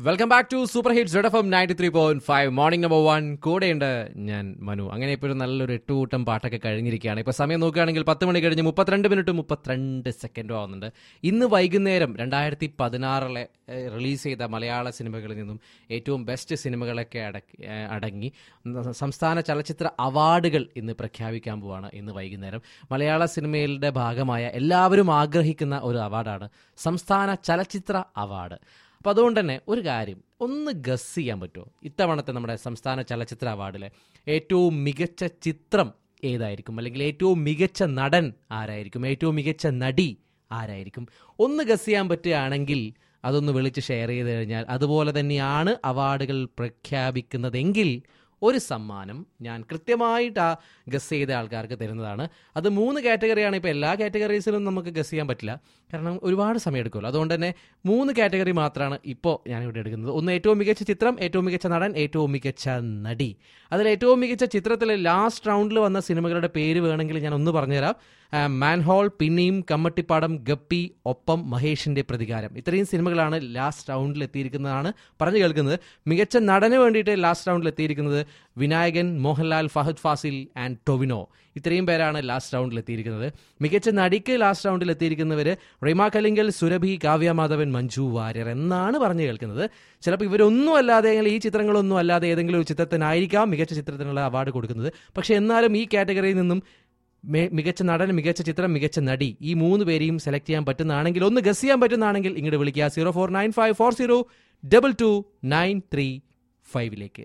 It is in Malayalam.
welcome back to super hit Z F M ninety three point five morning number one കൂടെയുണ്ട് ഞാൻ മനു അങ്ങനെ ഇപ്പോൾ ഒരു നല്ലൊരു എട്ട് കൂട്ടം പാട്ടൊക്കെ കഴിഞ്ഞിരിക്കുകയാണ് ഇപ്പോൾ സമയം നോക്കുകയാണെങ്കിൽ പത്ത് മണി കഴിഞ്ഞ് മുപ്പത്തിരണ്ട് മിനിറ്റ് മുപ്പത്തിരണ്ട് സെക്കൻഡും ആവുന്നുണ്ട് ഇന്ന് വൈകുന്നേരം രണ്ടായിരത്തി പതിനാറിലെ റിലീസ് ചെയ്ത മലയാള സിനിമകളിൽ നിന്നും ഏറ്റവും ബെസ്റ്റ് സിനിമകളൊക്കെ അടക്കി ഏഹ് അടങ്ങി സംസ്ഥാന ചലച്ചിത്ര അവാർഡുകൾ ഇന്ന് പ്രഖ്യാപിക്കാൻ പോവാണ് ഇന്ന് വൈകുന്നേരം മലയാള സിനിമയുടെ ഭാഗമായ എല്ലാവരും ആഗ്രഹിക്കുന്ന ഒരു അവാർഡാണ് സംസ്ഥാന ചലച്ചിത്ര അവാർഡ് അപ്പോൾ അതുകൊണ്ട് തന്നെ ഒരു കാര്യം ഒന്ന് ഗസ് ചെയ്യാൻ പറ്റുമോ ഇത്തവണത്തെ നമ്മുടെ സംസ്ഥാന ചലച്ചിത്ര അവാർഡിലെ ഏറ്റവും മികച്ച ചിത്രം ഏതായിരിക്കും അല്ലെങ്കിൽ ഏറ്റവും മികച്ച നടൻ ആരായിരിക്കും ഏറ്റവും മികച്ച നടി ആരായിരിക്കും ഒന്ന് ഗസ് ചെയ്യാൻ പറ്റുകയാണെങ്കിൽ അതൊന്ന് വിളിച്ച് ഷെയർ ചെയ്ത് കഴിഞ്ഞാൽ അതുപോലെ തന്നെയാണ് അവാർഡുകൾ പ്രഖ്യാപിക്കുന്നതെങ്കിൽ ഒരു സമ്മാനം ഞാൻ കൃത്യമായിട്ട് ആ ഗസ് ചെയ്ത ആൾക്കാർക്ക് തരുന്നതാണ് അത് മൂന്ന് കാറ്റഗറിയാണ് ഇപ്പോൾ എല്ലാ കാറ്റഗറീസിലും നമുക്ക് ഗസ് ചെയ്യാൻ പറ്റില്ല കാരണം ഒരുപാട് സമയം എടുക്കുമല്ലോ അതുകൊണ്ട് തന്നെ മൂന്ന് കാറ്റഗറി മാത്രമാണ് ഇപ്പോൾ ഞാനിവിടെ എടുക്കുന്നത് ഒന്ന് ഏറ്റവും മികച്ച ചിത്രം ഏറ്റവും മികച്ച നടൻ ഏറ്റവും മികച്ച നടി അതിൽ ഏറ്റവും മികച്ച ചിത്രത്തിൽ ലാസ്റ്റ് റൗണ്ടിൽ വന്ന സിനിമകളുടെ പേര് വേണമെങ്കിൽ ഞാൻ ഒന്ന് പറഞ്ഞുതരാം ആ, മാൻഹോൾ പിന്നെയും കമ്മട്ടിപ്പാടം ഗപ്പി ഒപ്പം മഹേഷിന്റെ പ്രതികാരം ഇത്രയും സിനിമകളാണ് ലാസ്റ്റ് റൗണ്ടിൽ എത്തിയിരിക്കുന്നതാണ് പറഞ്ഞു കേൾക്കുന്നത് മികച്ച നടന് വേണ്ടിയിട്ട് ലാസ്റ്റ് റൗണ്ടിൽ എത്തിയിരിക്കുന്നത് വിനായകൻ മോഹൻലാൽ ഫഹദ് ഫാസിൽ ആൻഡ് ടൊവിനോ ഇത്രയും പേരാണ് ലാസ്റ്റ് റൗണ്ടിൽ എത്തിയിരിക്കുന്നത് മികച്ച നടിക്ക് ലാസ്റ്റ് റൗണ്ടിൽ എത്തിയിരിക്കുന്നവർ റിമ കലിങ്കൽ സുരഭി കാവ്യ മാധവൻ മഞ്ജു വാര്യർ എന്നാണ് പറഞ്ഞു കേൾക്കുന്നത് ചിലപ്പോൾ ഇവരൊന്നും അല്ലാതെ അല്ലെങ്കിൽ ഈ ചിത്രങ്ങളൊന്നും അല്ലാതെ ഏതെങ്കിലും ഒരു ചിത്രത്തിനായിരിക്കാം മികച്ച ചിത്രത്തിനുള്ള അവാർഡ് കൊടുക്കുന്നത് പക്ഷേ എന്നാലും ഈ കാറ്റഗറിയിൽ നിന്നും മെ- മികച്ച നടൻ മികച്ച ചിത്രം മികച്ച നടി ഈ മൂന്ന് പേരെയും സെലക്ട് ചെയ്യാൻ പറ്റുന്നതാണെങ്കിൽ ഒന്ന് ഗസ് ചെയ്യാൻ പറ്റുന്നതാണെങ്കിൽ ഇങ്ങോട്ട് വിളിക്കുക zero four nine five four zero double two nine three ഫൈവിലേക്ക്